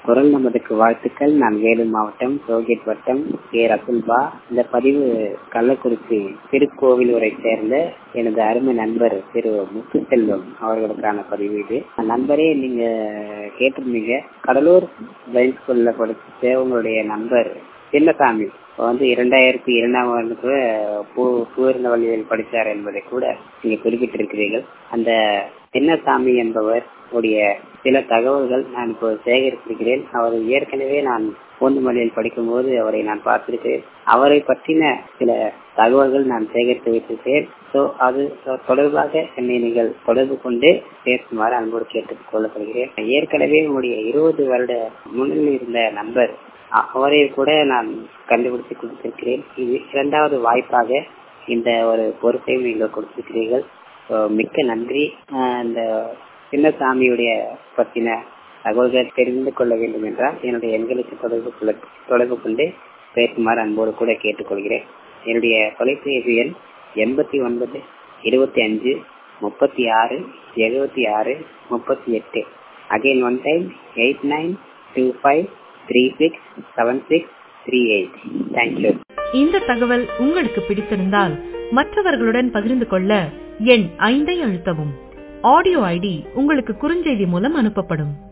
குரல் நமதுக்கு வாழ்த்துக்கள் நான் வேலூர் மாவட்டம் ரோகேட் வட்டம் கே ரகுல்பா இந்த பதிவு கள்ளக்குறிச்சி திருக்கோவிலூரை சேர்ந்த எனது அருமை நண்பர் திரு முத்துசெல்வம் அவர்களுக்கான பதிவு இது நண்பரே நீங்க கேட்டிருந்தீங்க கடலூர் ஜெயின் ஸ்கூல்ல படிச்ச உங்களுடைய நண்பர் சின்னசாமி வந்து இரண்டாயிரத்தி இரண்டாம் ஆண்டுக்கு பூர்ண வழியில் படித்தார் என்பதை கூட நீங்க குறிப்பிட்டிருக்கிறீர்கள் அந்த சின்னசாமி என்பவர் உடைய சில தகவல்கள் நான் இப்போ சேகரித்திருக்கிறேன் அவர் ஏற்கனவே நான் பூந்துமலையில் படிக்கும் போது அவரை நான் பார்த்திருக்கிறேன் அவரை பற்றின சில தகவல்கள் நான் சேகரித்து வைத்திருக்கிறேன் ஸோ அது தொடர்பாக என்னை நீங்கள் தொடர்பு கொண்டு பேசுமாறு அன்போடு கேட்டுக் கொள்ளப்படுகிறேன் ஏற்கனவே உங்களுடைய இருபது வருட முன்னில் இருந்த நண்பர் அவரை கூட நான் கண்டுபிடித்து கொடுத்திருக்கிறேன் இது இரண்டாவது வாய்ப்பாக இந்த ஒரு பொறுப்பை நீங்கள் கொடுத்திருக்கிறீர்கள் மிக்க நன்றி இந்த சின்னசாமியுடைய பற்றின தகவல்கள் தெரிந்து கொள்ள வேண்டும் என்றால் என்னுடைய எண்களுக்கு தொடர்பு கொள்ள தொடர்பு கொண்டு பேசுமாறு அன்போடு கூட கேட்டுக்கொள்கிறேன் என்னுடைய தொலைபேசி எண் எண்பத்தி ஒன்பது இருபத்தி அஞ்சு முப்பத்தி ஆறு எழுபத்தி ஆறு முப்பத்தி எட்டு again one time eight nine two five three six seven six three eight thank you இந்த தகவல் உங்களுக்கு பிடித்திருந்தால் மற்றவர்களுடன் பகிர்ந்து கொள்ள எண் ஐந்தை அழுத்தவும் ஆடியோ ஐடி உங்களுக்கு குறுஞ்செய்தி மூலம் அனுப்பப்படும்